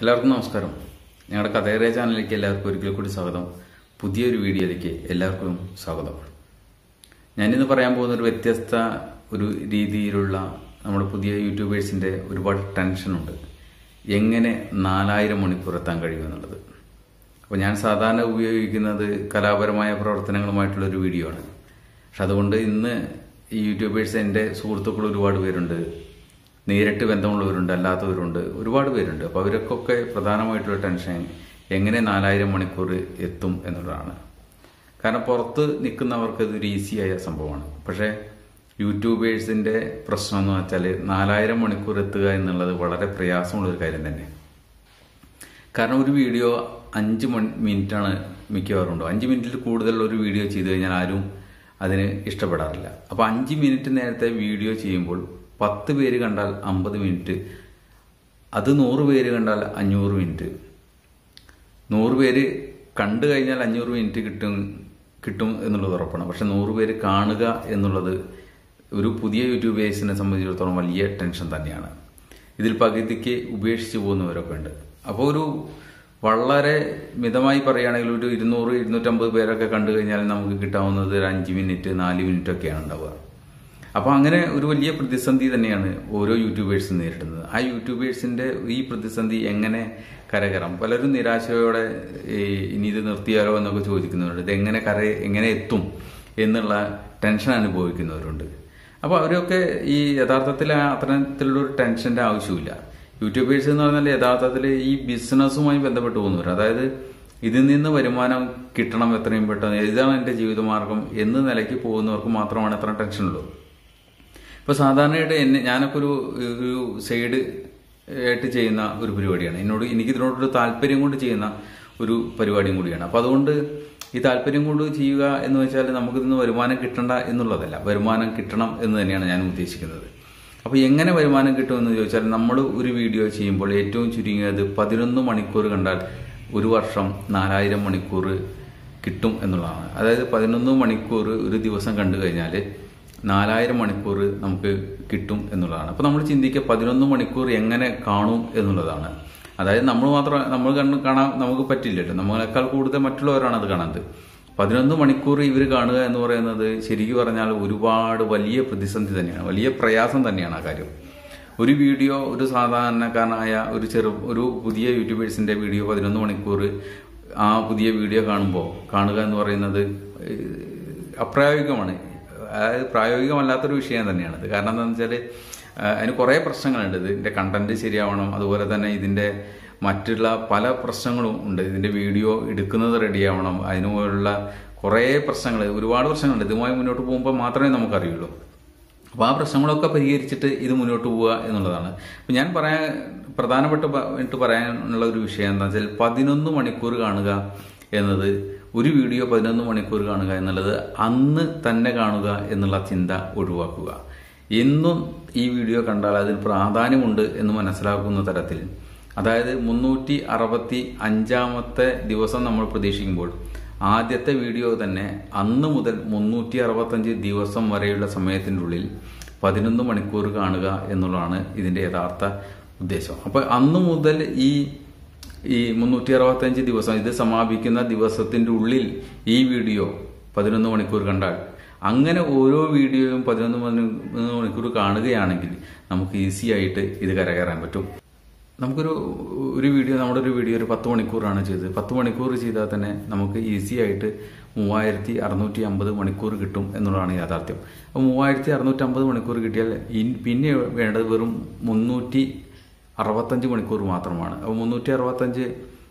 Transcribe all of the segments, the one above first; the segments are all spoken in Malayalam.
എല്ലാവർക്കും നമസ്കാരം ഞങ്ങളുടെ കഥേറിയ ചാനലിലേക്ക് എല്ലാവർക്കും ഒരിക്കൽ കൂടി സ്വാഗതം പുതിയൊരു വീഡിയോയിലേക്ക് എല്ലാവർക്കും സ്വാഗതം ഞാനിന്ന് പറയാൻ പോകുന്ന ഒരു വ്യത്യസ്ത ഒരു രീതിയിലുള്ള നമ്മുടെ പുതിയ യൂട്യൂബേഴ്സിന്റെ ഒരുപാട് ടെൻഷനുണ്ട് എങ്ങനെ നാലായിരം മണിക്കൂർ എത്താൻ കഴിയുമെന്നുള്ളത് അപ്പോൾ ഞാൻ സാധാരണ ഉപയോഗിക്കുന്നത് കലാപരമായ പ്രവർത്തനങ്ങളുമായിട്ടുള്ള ഒരു വീഡിയോ ആണ് പക്ഷെ അതുകൊണ്ട് ഇന്ന് ഈ യൂട്യൂബേഴ്സ് എൻ്റെ സുഹൃത്തുക്കൾ ഒരുപാട് പേരുണ്ട് നേരിട്ട് ബന്ധമുള്ളവരുണ്ട് അല്ലാത്തവരുണ്ട് ഒരുപാട് പേരുണ്ട് അപ്പോൾ അവർക്കൊക്കെ പ്രധാനമായിട്ടുള്ള ടെൻഷൻ എങ്ങനെ നാലായിരം മണിക്കൂർ എത്തും എന്നുള്ളതാണ് കാരണം പുറത്ത് നിൽക്കുന്നവർക്ക് ഇതൊരു ഈസിയായ സംഭവമാണ് പക്ഷേ യൂട്യൂബേഴ്സിന്റെ പ്രശ്നം എന്ന് വെച്ചാൽ നാലായിരം മണിക്കൂർ എത്തുക എന്നുള്ളത് വളരെ പ്രയാസമുള്ള ഒരു കാര്യം തന്നെ കാരണം ഒരു വീഡിയോ അഞ്ച് മണി മിനിറ്റാണ് മിക്കവാറും ഉണ്ടോ അഞ്ച് മിനിറ്റിൽ കൂടുതൽ ഒരു വീഡിയോ ചെയ്തു കഴിഞ്ഞാൽ ആരും അതിന് ഇഷ്ടപ്പെടാറില്ല അപ്പോൾ അഞ്ച് മിനിറ്റ് നേരത്തെ വീഡിയോ ചെയ്യുമ്പോൾ പത്ത് പേര് കണ്ടാൽ അമ്പത് മിനിറ്റ് അത് നൂറ് പേര് കണ്ടാൽ അഞ്ഞൂറ് മിനിറ്റ് നൂറ് പേര് കണ്ടു കഴിഞ്ഞാൽ അഞ്ഞൂറ് മിനിറ്റ് കിട്ടും കിട്ടും എന്നുള്ളത് ഉറപ്പാണ് പക്ഷെ നൂറ് പേര് കാണുക എന്നുള്ളത് ഒരു പുതിയ യൂട്യൂബേഴ്സിനെ സംബന്ധിച്ചിടത്തോളം വലിയ ടെൻഷൻ തന്നെയാണ് ഇതിൽ പകുതിക്ക് ഉപേക്ഷിച്ച് പോകുന്നവരൊക്കെ ഉണ്ട് അപ്പോൾ ഒരു വളരെ മിതമായി പറയുകയാണെങ്കിൽ ഒരു ഇരുന്നൂറ് ഇരുന്നൂറ്റമ്പത് പേരൊക്കെ കണ്ടു കഴിഞ്ഞാൽ നമുക്ക് കിട്ടാവുന്നത് ഒരു അഞ്ച് മിനിറ്റ് നാല് മിനിറ്റ് ഒക്കെയാണ് ഉണ്ടാവുക അപ്പോൾ അങ്ങനെ ഒരു വലിയ പ്രതിസന്ധി തന്നെയാണ് ഓരോ യൂട്യൂബേഴ്സും നേരിടുന്നത് ആ യൂട്യൂബേഴ്സിന്റെ ഈ പ്രതിസന്ധി എങ്ങനെ കരകയറാം പലരും നിരാശയോടെ ഈ ഇനി ഇത് നിർത്തിയാലോ എന്നൊക്കെ ചോദിക്കുന്നവരുണ്ട് ഇത് എങ്ങനെ കര എങ്ങനെ എത്തും എന്നുള്ള ടെൻഷൻ അനുഭവിക്കുന്നവരുണ്ട് അപ്പോൾ അവരൊക്കെ ഈ യഥാർത്ഥത്തിൽ അത്തരത്തിലുള്ള ഒരു ടെൻഷന്റെ ആവശ്യമില്ല യൂട്യൂബേഴ്സ് എന്ന് പറഞ്ഞാൽ യഥാർത്ഥത്തിൽ ഈ ബിസിനസ്സുമായി ബന്ധപ്പെട്ട് പോകുന്നവർ അതായത് ഇതിൽ നിന്ന് വരുമാനം കിട്ടണം എത്രയും പെട്ടെന്ന് ഇതാണ് എൻ്റെ ജീവിതമാർഗം എന്ന് നിലയ്ക്ക് പോകുന്നവർക്ക് മാത്രമാണ് എത്ര ടെൻഷനുള്ളൂ ഇപ്പൊ സാധാരണയായിട്ട് എന്നെ ഞാനൊക്കെ ഒരു ഒരു സൈഡ് ആയിട്ട് ചെയ്യുന്ന ഒരു പരിപാടിയാണ് എന്നോട് എനിക്ക് ഇതിനോടൊരു താല്പര്യം കൊണ്ട് ചെയ്യുന്ന ഒരു പരിപാടിയും കൂടിയാണ് അപ്പൊ അതുകൊണ്ട് ഈ താല്പര്യം കൊണ്ട് ചെയ്യുക എന്ന് വെച്ചാൽ നമുക്ക് ഇതിന് വരുമാനം കിട്ടണ്ട എന്നുള്ളതല്ല വരുമാനം കിട്ടണം എന്ന് തന്നെയാണ് ഞാൻ ഉദ്ദേശിക്കുന്നത് അപ്പൊ എങ്ങനെ വരുമാനം കിട്ടുമെന്ന് ചോദിച്ചാൽ നമ്മൾ ഒരു വീഡിയോ ചെയ്യുമ്പോൾ ഏറ്റവും ചുരുങ്ങിയത് പതിനൊന്ന് മണിക്കൂർ കണ്ടാൽ ഒരു വർഷം നാലായിരം മണിക്കൂർ കിട്ടും എന്നുള്ളതാണ് അതായത് പതിനൊന്ന് മണിക്കൂർ ഒരു ദിവസം കണ്ടു കഴിഞ്ഞാൽ നാലായിരം മണിക്കൂർ നമുക്ക് കിട്ടും എന്നുള്ളതാണ് അപ്പൊ നമ്മൾ ചിന്തിക്കുക പതിനൊന്ന് മണിക്കൂർ എങ്ങനെ കാണും എന്നുള്ളതാണ് അതായത് നമ്മൾ മാത്രം നമ്മൾ കണ്ണ് കാണാൻ നമുക്ക് പറ്റില്ലല്ലോ നമ്മളെക്കാൾ കൂടുതൽ മറ്റുള്ളവരാണ് അത് കാണുന്നത് പതിനൊന്ന് മണിക്കൂർ ഇവർ കാണുക എന്ന് പറയുന്നത് ശരിക്കും പറഞ്ഞാൽ ഒരുപാട് വലിയ പ്രതിസന്ധി തന്നെയാണ് വലിയ പ്രയാസം തന്നെയാണ് ആ കാര്യം ഒരു വീഡിയോ ഒരു സാധാരണക്കാരനായ ഒരു ചെറു ഒരു പുതിയ യൂട്യൂബേഴ്സിന്റെ വീഡിയോ പതിനൊന്ന് മണിക്കൂർ ആ പുതിയ വീഡിയോ കാണുമ്പോൾ കാണുക എന്ന് പറയുന്നത് അപ്രായോഗികമാണ് അതായത് പ്രായോഗികമല്ലാത്തൊരു വിഷയം തന്നെയാണിത് കാരണം എന്താണെന്ന് വെച്ചാൽ അതിന് കുറേ പ്രശ്നങ്ങളുണ്ട് ഇതിൻ്റെ കണ്ടന്റ് ശരിയാവണം അതുപോലെ തന്നെ ഇതിൻ്റെ മറ്റുള്ള പല പ്രശ്നങ്ങളും ഉണ്ട് ഇതിൻ്റെ വീഡിയോ എടുക്കുന്നത് റെഡിയാവണം അതിനുള്ള കുറേ പ്രശ്നങ്ങൾ ഒരുപാട് പ്രശ്നങ്ങളുണ്ട് ഇതുമായി മുന്നോട്ട് പോകുമ്പോൾ മാത്രമേ നമുക്കറിയുള്ളൂ അപ്പോൾ ആ പ്രശ്നങ്ങളൊക്കെ പരിഹരിച്ചിട്ട് ഇത് മുന്നോട്ട് പോവുക എന്നുള്ളതാണ് അപ്പം ഞാൻ പറയാൻ പ്രധാനപ്പെട്ട ആയിട്ട് പറയാനുള്ള ഒരു വിഷയം എന്താ വെച്ചാൽ പതിനൊന്ന് മണിക്കൂർ കാണുക എന്നത് ഒരു വീഡിയോ പതിനൊന്ന് മണിക്കൂർ കാണുക എന്നുള്ളത് അന്ന് തന്നെ കാണുക എന്നുള്ള ചിന്ത ഒഴിവാക്കുക എന്നും ഈ വീഡിയോ കണ്ടാൽ അതിന് പ്രാധാന്യമുണ്ട് എന്ന് മനസ്സിലാക്കുന്ന തരത്തിൽ അതായത് മുന്നൂറ്റി അറുപത്തി അഞ്ചാമത്തെ ദിവസം നമ്മൾ പ്രതീക്ഷിക്കുമ്പോൾ ആദ്യത്തെ വീഡിയോ തന്നെ അന്ന് മുതൽ മുന്നൂറ്റി അറുപത്തഞ്ച് ദിവസം വരെയുള്ള സമയത്തിൻ്റെ ഉള്ളിൽ പതിനൊന്ന് മണിക്കൂർ കാണുക എന്നുള്ളതാണ് ഇതിന്റെ യഥാർത്ഥ ഉദ്ദേശം അപ്പൊ അന്ന് മുതൽ ഈ ഈ മുന്നൂറ്റി അറുപത്തഞ്ച് ദിവസം ഇത് സമാപിക്കുന്ന ദിവസത്തിന്റെ ഉള്ളിൽ ഈ വീഡിയോ പതിനൊന്ന് മണിക്കൂർ കണ്ടാൽ അങ്ങനെ ഓരോ വീഡിയോയും പതിനൊന്ന് മണിക്കൂർ കാണുകയാണെങ്കിൽ നമുക്ക് ഈസി ആയിട്ട് ഇത് കരകയറാൻ പറ്റും നമുക്കൊരു ഒരു വീഡിയോ നമ്മുടെ ഒരു വീഡിയോ ഒരു പത്ത് മണിക്കൂറാണ് ചെയ്തത് പത്ത് മണിക്കൂർ ചെയ്താൽ തന്നെ നമുക്ക് ഈസി ആയിട്ട് മൂവായിരത്തി അറുന്നൂറ്റി അമ്പത് മണിക്കൂർ കിട്ടും എന്നുള്ളതാണ് യാഥാർത്ഥ്യം അപ്പോൾ മൂവായിരത്തി അറുന്നൂറ്റി അമ്പത് മണിക്കൂർ കിട്ടിയാൽ പിന്നെ വേണ്ടത് വെറും മുന്നൂറ്റി അറുപത്തഞ്ച് മണിക്കൂർ മാത്രമാണ് അപ്പോൾ മുന്നൂറ്റി അറുപത്തഞ്ച്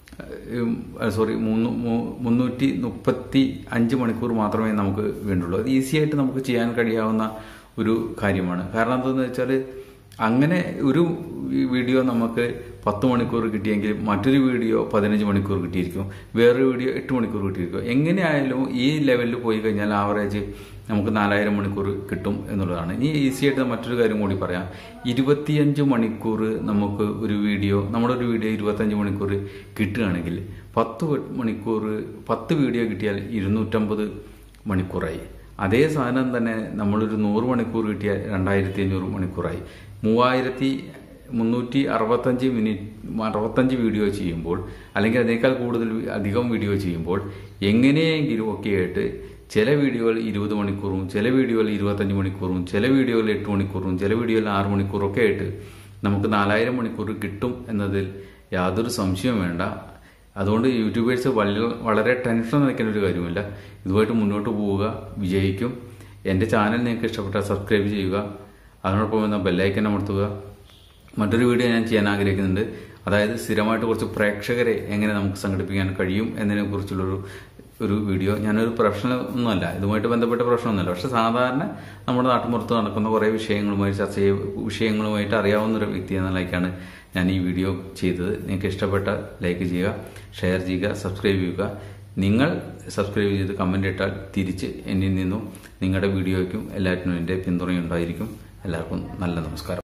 സോറി മുന്നൂറ്റി മുപ്പത്തി അഞ്ച് മണിക്കൂർ മാത്രമേ നമുക്ക് വേണ്ടുള്ളൂ അത് ഈസി ആയിട്ട് നമുക്ക് ചെയ്യാൻ കഴിയാവുന്ന ഒരു കാര്യമാണ് കാരണം എന്താണെന്ന് വെച്ചാൽ അങ്ങനെ ഒരു വീഡിയോ നമുക്ക് പത്ത് മണിക്കൂർ കിട്ടിയെങ്കിൽ മറ്റൊരു വീഡിയോ പതിനഞ്ച് മണിക്കൂർ കിട്ടിയിരിക്കും വേറൊരു വീഡിയോ എട്ട് മണിക്കൂർ കിട്ടിയിരിക്കും എങ്ങനെയായാലും ഈ ലെവലിൽ പോയി കഴിഞ്ഞാൽ ആവറേജ് നമുക്ക് നാലായിരം മണിക്കൂർ കിട്ടും എന്നുള്ളതാണ് ഇനി ഈസി ആയിട്ട് മറ്റൊരു കാര്യം കൂടി പറയാം ഇരുപത്തിയഞ്ച് മണിക്കൂർ നമുക്ക് ഒരു വീഡിയോ നമ്മുടെ ഒരു വീഡിയോ ഇരുപത്തഞ്ച് മണിക്കൂർ കിട്ടുകയാണെങ്കിൽ പത്ത് മണിക്കൂർ പത്ത് വീഡിയോ കിട്ടിയാൽ ഇരുന്നൂറ്റമ്പത് മണിക്കൂറായി അതേ സാധനം തന്നെ നമ്മളൊരു നൂറ് മണിക്കൂർ കിട്ടിയാൽ രണ്ടായിരത്തി അഞ്ഞൂറ് മണിക്കൂറായി മൂവായിരത്തി മുന്നൂറ്റി അറുപത്തഞ്ച് മിനിറ്റ് അറുപത്തഞ്ച് വീഡിയോ ചെയ്യുമ്പോൾ അല്ലെങ്കിൽ അതിനേക്കാൾ കൂടുതൽ അധികം വീഡിയോ ചെയ്യുമ്പോൾ എങ്ങനെയെങ്കിലും ഒക്കെ ആയിട്ട് ചില വീഡിയോകൾ ഇരുപത് മണിക്കൂറും ചില വീഡിയോകൾ ഇരുപത്തഞ്ച് മണിക്കൂറും ചില വീഡിയോകൾ എട്ട് മണിക്കൂറും ചില വീഡിയോകൾ ആറ് മണിക്കൂറും ഒക്കെ ആയിട്ട് നമുക്ക് നാലായിരം മണിക്കൂർ കിട്ടും എന്നതിൽ യാതൊരു സംശയവും വേണ്ട അതുകൊണ്ട് യൂട്യൂബേഴ്സ് വളരെ വളരെ ടെൻഷൻ നിൽക്കുന്ന ഒരു കാര്യമില്ല ഇതുമായിട്ട് മുന്നോട്ട് പോവുക വിജയിക്കും എൻ്റെ ചാനൽ നിങ്ങൾക്ക് ഇഷ്ടപ്പെട്ടാൽ സബ്സ്ക്രൈബ് ചെയ്യുക അതിനോടൊപ്പം എന്ന ബെല്ലൈക്കൻ അമർത്തുക മറ്റൊരു വീഡിയോ ഞാൻ ചെയ്യാൻ ആഗ്രഹിക്കുന്നുണ്ട് അതായത് സ്ഥിരമായിട്ട് കുറച്ച് പ്രേക്ഷകരെ എങ്ങനെ നമുക്ക് സംഘടിപ്പിക്കാൻ കഴിയും എന്നതിനെ കുറിച്ചുള്ളൊരു ഒരു വീഡിയോ ഞാനൊരു പ്രൊഫഷണൽ ഒന്നുമല്ല ഇതുമായിട്ട് ബന്ധപ്പെട്ട പ്രൊഫഷണൽ പക്ഷെ സാധാരണ നമ്മുടെ നാട്ടുമ്പുറത്ത് നടക്കുന്ന കുറേ വിഷയങ്ങളുമായി ചർച്ച ചെയ്യ വിഷയങ്ങളുമായിട്ട് അറിയാവുന്ന ഒരു വ്യക്തി എന്ന നിലയ്ക്കാണ് ഞാൻ ഈ വീഡിയോ ചെയ്തത് നിങ്ങൾക്ക് ഇഷ്ടപ്പെട്ട ലൈക്ക് ചെയ്യുക ഷെയർ ചെയ്യുക സബ്സ്ക്രൈബ് ചെയ്യുക നിങ്ങൾ സബ്സ്ക്രൈബ് ചെയ്ത് കമൻ്റ് ഇട്ടാൽ തിരിച്ച് എന്നിൽ നിന്നും നിങ്ങളുടെ വീഡിയോയ്ക്കും എല്ലാറ്റിനും എൻ്റെ പിന്തുണയുണ്ടായിരിക്കും എല്ലാവർക്കും നല്ല നമസ്കാരം